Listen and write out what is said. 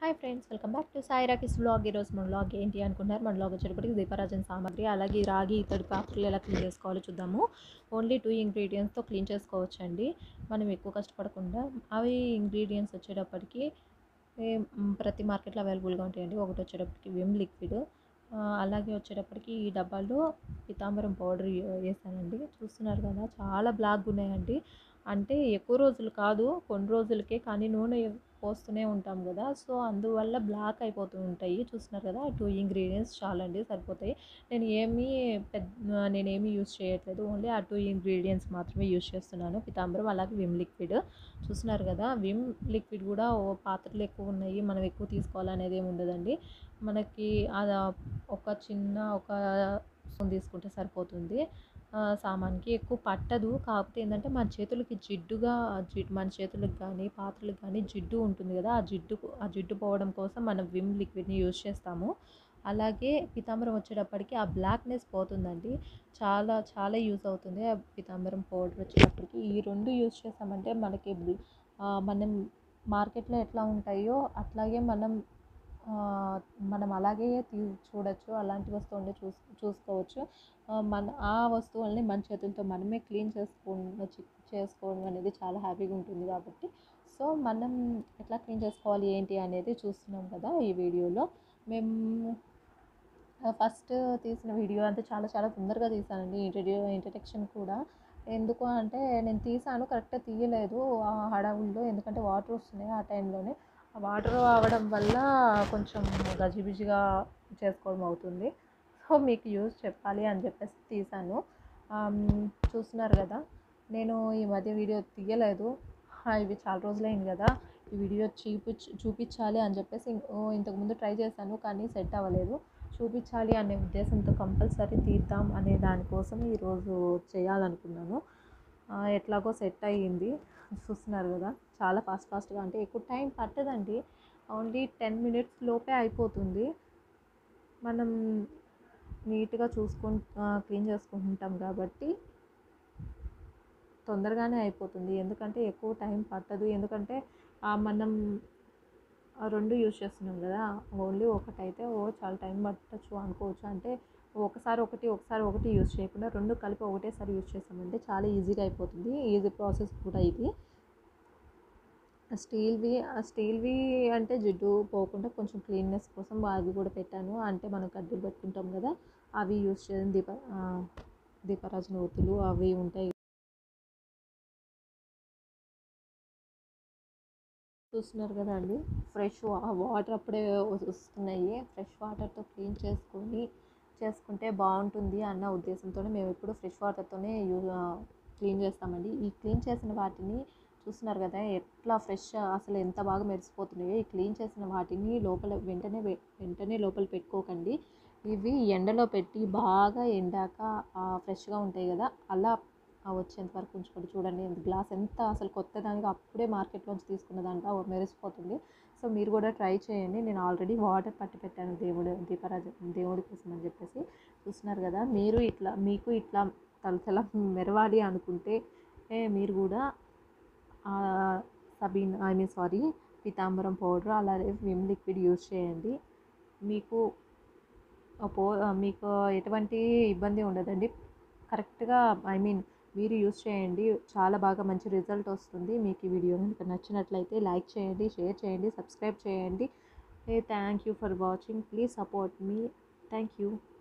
hi friends welcome back to Sai Rocky's vlog ఈరోజు మన vlog ఏంటి అనుకుంటున్నారు మన వ్లాగ్ వచ్చేటప్పటికి దీపరాజన్ సామాగ్రి అలాగే రాగి ఇతడి పాత్రలు ఎలా క్లీన్ చేసుకోవాలో చూద్దాము ఓన్లీ టూ ఇంగ్రీడియంట్స్తో క్లీన్ చేసుకోవచ్చు అండి మనం ఎక్కువ కష్టపడకుండా అవి ఇంగ్రీడియంట్స్ వచ్చేటప్పటికి ఏ, మ్, ప్రతి మార్కెట్లో అవైలబుల్గా ఉంటాయండి ఒకటి వచ్చేటప్పటికి విమ్ లిక్విడ్ ఆ, అలాగే వచ్చేటప్పటికి ఈ డబ్బాలో పితాంబరం పౌడర్ వేసానండి చూస్తున్నారు కదా చాలా బ్లాక్ ఉన్నాయండి అంటే ఎక్కువ రోజులు కాదు కొన్ని రోజులకే కానీ నూనె పోస్తూనే ఉంటాం కదా సో అందువల్ల బ్లాక్ అయిపోతూ ఉంటాయి చూస్తున్నారు కదా టూ ఇంగ్రీడియంట్స్ చాలండి సరిపోతాయి నేను ఏమీ పెద్ద నేను ఏమీ యూస్ చేయట్లేదు ఓన్లీ ఆ టూ ఇంగ్రీడియంట్స్ మాత్రమే యూస్ చేస్తున్నాను పితాంబరం అలాగే విమ్ లిక్విడ్ చూస్తున్నారు కదా విమ్ లిక్విడ్ కూడా ఓ పాత్రలు ఎక్కువ ఉన్నాయి మనం ఎక్కువ తీసుకోవాలనేది ఏమి ఉండదండి మనకి అది ఒక చిన్న ఒక స్పూన్ తీసుకుంటే సరిపోతుంది ఆ, సామాన్కి ఎక్కువ పట్టదు కాకపోతే ఏంటంటే మన చేతులకి జిడ్డుగా జిడ్ మన చేతులకు కానీ పాత్రలకు కానీ జిడ్డు ఉంటుంది కదా ఆ జిడ్డు ఆ జిడ్డు పోవడం కోసం మనం విమ్ లిక్విడ్ని యూజ్ చేస్తాము అలాగే పితాంబరం వచ్చేటప్పటికి ఆ బ్లాక్నెస్ పోతుందండి చాలా చాలా యూజ్ అవుతుంది ఆ పితాంబరం పౌడర్ వచ్చేటప్పటికి ఈ రెండు యూజ్ చేస్తామంటే మనకి బ్- ఆ, మనం మార్కెట్లో ఎట్లా ఉంటాయో అట్లాగే మనం ఆ, మనం అలాగే తీ చూడొచ్చు అలాంటి వస్తువుల్ని చూస్ చూసుకోవచ్చు ఆ, మన ఆ వస్తువుల్ని మన చేతులతో మనమే క్లీన్ చేసుకో చేసుకోవడం అనేది చాలా హ్యాపీగా ఉంటుంది కాబట్టి సో మనం ఎట్లా క్లీన్ చేసుకోవాలి ఏంటి అనేది చూస్తున్నాం కదా ఈ వీడియోలో మేము ఫస్ట్ తీసిన వీడియో అంతా చాలా చాలా తొందరగా తీసానండి ఇంట్రడ్యూ ఇంట్రడక్షన్ కూడా ఎందుకు అంటే నేను తీసాను కరెక్ట్గా తీయలేదు ఆ హడావుల్లో ఎందుకంటే వాటర్ వస్తున్నాయి ఆ టైంలోనే ఆ వాటర్ అవడం వల్ల కొంచెం గజిబిజిగా చేసుకోవడం అవుతుంది సో మీకు యూజ్ చెప్పాలి అని చెప్పేసి తీసాను ఆమ్, చూస్తున్నారు కదా నేను ఈ మధ్య వీడియో తీయలేదు ఆ, ఇవి చాలా రోజులైంది కదా ఈ వీడియో చూపించ చూపించాలి అని చెప్పేసి ఇం- ఓ, ఇంతకుముందు ట్రై చేశాను కానీ సెట్ అవ్వలేదు చూపించాలి అనే ఉద్దేశంతో కంపల్సరీ తీద్దాం అనే దానికోసం ఈరోజు చేయాలనుకున్నాను ఆ, ఎట్లాగో సెట్ అయ్యింది చూస్తున్నారు కదా చాలా ఫాస్ట్ ఫాస్ట్గా అంటే ఎక్కువ టైం పట్టదండి ఓన్లీ టెన్ మినిట్స్ లోపే అయిపోతుంది మనం నీట్గా చూసుకు క్లీన్ చేసుకుంటాం కాబట్టి తొందరగానే అయిపోతుంది ఎందుకంటే ఎక్కువ టైం పట్టదు ఎందుకంటే ఆ, మనం ఆ రెండు యూజ్ చేస్తున్నాం కదా ఓన్లీ ఒకటైతే ఓ చాలా టైం పట్టచ్చు అనుకోవచ్చు అంటే ఒకసారి ఒకటి ఒకసారి ఒకటి యూజ్ చేయకుండా రెండు కలిపి ఒకటేసారి యూజ్ చేస్తామంటే చాలా ఈజీగా అయిపోతుంది ఈజీ ప్రాసెస్ కూడా ఇది స్టీల్వి స్టీల్వి అంటే జిడ్డు పోకుండా కొంచెం క్లీన్నెస్ కోసం అవి కూడా పెట్టాను అంటే మనం కడ్డీలు పెట్టుకుంటాం కదా అవి యూజ్ చేయడం దీప ఆ, దీపరాజన ఒత్తులు అవి ఉంటాయి చూస్తున్నారు కదా అండి ఫ్రెష్ వాటర్ అప్పుడే వస్తున్నాయి ఫ్రెష్ వాటర్తో క్లీన్ చేసుకొని చేసుకుంటే బాగుంటుంది అన్న ఉద్దేశంతో మేము ఎప్పుడు ఫ్రెష్ వాటర్తోనే యూ క్లీన్ చేస్తామండి ఈ క్లీన్ చేసిన వాటిని చూస్తున్నారు కదా ఎట్లా ఫ్రెష్ అసలు ఎంత బాగా మెరిసిపోతున్నాయో ఈ క్లీన్ చేసిన వాటిని లోపల వెంటనే వె- వెంటనే లోపల పెట్టుకోకండి ఇవి ఎండలో పెట్టి బాగా ఎండాక ఫ్రెష్గా ఉంటాయి కదా అలా ఆ వచ్చేంత వరకు ఉంచుకోండి చూడండి ఎంత గ్లాస్ ఎంత అసలు కొత్త దానికి అప్పుడే మార్కెట్లోంచి తీసుకున్నదంట ఓ మెరిసిపోతుంది సో మీరు కూడా ట్రై చేయండి నేను ఆల్రెడీ వాటర్ పట్టి పెట్టాను దేవుడు దీపరాజ దేవుడి కోసం అని చెప్పేసి చూస్తున్నారు కదా మీరు ఇట్లా మీకు ఇట్లా తలతల మెరవాలి అనుకుంటే ఏ మీరు కూడా ఆ Sabena I mean sorry Pitambari powder అలాగే విమ్ లిక్విడ్ యూజ్ చేయండి మీకు ఆ పో మీకు ఎటువంటి ఇబ్బంది ఉండదండి కరెక్ట్గా ఐ మీన్ మీరు యూస్ చేయండి చాలా బాగా మంచి రిజల్ట్ వస్తుంది మీకు ఈ వీడియో కనుక నచ్చినట్లయితే లైక్ చేయండి షేర్ చేయండి సబ్స్క్రైబ్ చేయండి thank you for watching please support మీ థ్యాంక్ యూ